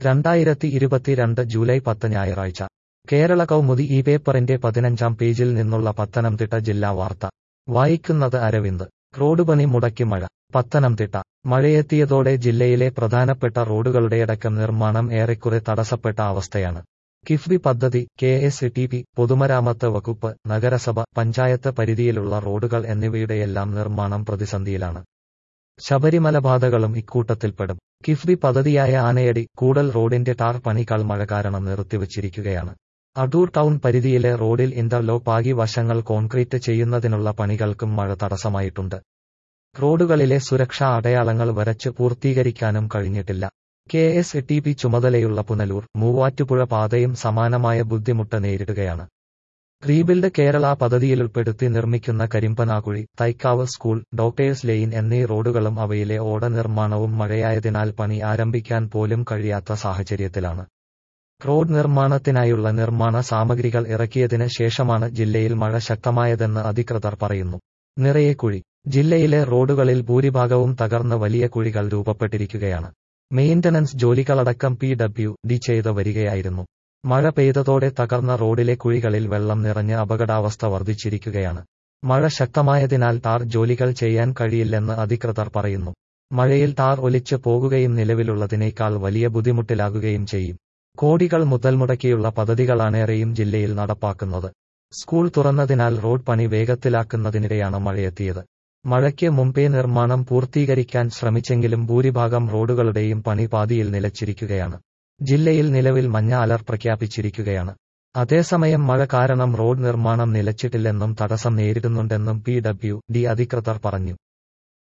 രണ്ടായിരത്തി ഇരുപത്തിരണ്ട് ജൂലൈ പത്ത് ഞായറാഴ്ച കേരള കൗമുദി ഈ പേപ്പറിന്റെ പതിനഞ്ചാം പേജിൽ നിന്നുള്ള പത്തനംതിട്ട ജില്ലാ വാർത്ത വായിക്കുന്നത് അരവിന്ദ് റോഡ് പണി മുടക്കി മഴ പത്തനംതിട്ട മഴയെത്തിയതോടെ ജില്ലയിലെ പ്രധാനപ്പെട്ട റോഡുകളുടെയടക്കം നിർമ്മാണം ഏറെക്കുറെ തടസ്സപ്പെട്ട അവസ്ഥയാണ് കിഫ്ബി പദ്ധതി കെ എസ് ടി പി പൊതുമരാമത്ത് വകുപ്പ് നഗരസഭ പഞ്ചായത്ത് പരിധിയിലുള്ള റോഡുകൾ എന്നിവയുടെയെല്ലാം നിർമ്മാണം പ്രതിസന്ധിയിലാണ് ശബരിമല പാതകളും ഇക്കൂട്ടത്തിൽപ്പെടും കിഫ്ബി പദ്ധതിയായ ആനയടി കൂടൽ റോഡിന്റെ ടാർ പണികൾ മഴ കാരണം നിർത്തിവച്ചിരിക്കുകയാണ് അടൂർ ടൗൺ പരിധിയിലെ റോഡിൽ ഇന്റർലോക്ക് ആകി വശങ്ങൾ കോൺക്രീറ്റ് ചെയ്യുന്നതിനുള്ള പണികൾക്കും മഴ തടസ്സമായിട്ടുണ്ട് റോഡുകളിലെ സുരക്ഷാ അടയാളങ്ങൾ വരച്ച് പൂർത്തീകരിക്കാനും കഴിഞ്ഞിട്ടില്ല കെ എസ് ടി പി ചുമതലയുള്ള പുനലൂർ മൂവാറ്റുപുഴ പാതയും സമാനമായ ബുദ്ധിമുട്ട് നേരിടുകയാണ് റീബിൽഡ് കേരള പദ്ധതിയിലുൾപ്പെടുത്തി നിർമ്മിക്കുന്ന Karimpanakuzhi Thaikkavu school doctors lane എന്നീ റോഡുകളും അവയിലെ ഓട നിർമ്മാണവും മഴയായതിനാൽ പണി ആരംഭിക്കാൻ പോലും കഴിയാത്ത സാഹചര്യത്തിലാണ് റോഡ് നിർമ്മാണത്തിനായുള്ള നിർമ്മാണ സാമഗ്രികൾ ഇറക്കിയതിന് ശേഷമാണ് ജില്ലയിൽ മഴ ശക്തമായതെന്ന് അധികൃതർ പറയുന്നു നിറയെ കുഴി ജില്ലയിലെ റോഡുകളിൽ ഭൂരിഭാഗവും തകർന്ന് വലിയ കുഴികൾ രൂപപ്പെട്ടിരിക്കുകയാണ് മെയിന്റനൻസ് ജോലികളടക്കം പി ഡബ്ല്യു ഡി ചെയ്ത് വരികയായിരുന്നു മഴ പെയ്തതോടെ തകർന്ന റോഡിലെ കുഴികളിൽ വെള്ളം നിറഞ്ഞ് അപകടാവസ്ഥ വർദ്ധിച്ചിരിക്കുകയാണ് മഴ ശക്തമായതിനാൽ ടാർ ജോലികൾ ചെയ്യാൻ കഴിയില്ലെന്ന് അധികൃതർ പറയുന്നു മഴയിൽ ടാർ ഒലിച്ച് പോകുകയും നിലവിലുള്ളതിനേക്കാൾ വലിയ ബുദ്ധിമുട്ടിലാകുകയും ചെയ്യും കോടികൾ മുതൽ മുടക്കിയുള്ള പദ്ധതികളാണേറെയും ജില്ലയിൽ നടപ്പാക്കുന്നത് സ്കൂൾ തുറന്നതിനാൽ റോഡ് പണി വേഗത്തിലാക്കുന്നതിനിടെയാണ് മഴയെത്തിയത് മഴയ്ക്ക് മുമ്പേ നിർമ്മാണം പൂർത്തീകരിക്കാൻ ശ്രമിച്ചെങ്കിലും ഭൂരിഭാഗം റോഡുകളുടെയും പണി പാതിയിൽ നിലച്ചിരിക്കുകയാണ് ജില്ലയിൽ നിലവിൽ മഞ്ഞ അലർട്ട് പ്രഖ്യാപിച്ചിരിക്കുകയാണ് അതേസമയം മഴ കാരണം റോഡ് നിർമ്മാണം നിലച്ചിട്ടില്ലെന്നും തടസ്സം നേരിടുന്നുണ്ടെന്നും പി ഡബ്ല്യു ഡി അധികൃതർ പറഞ്ഞു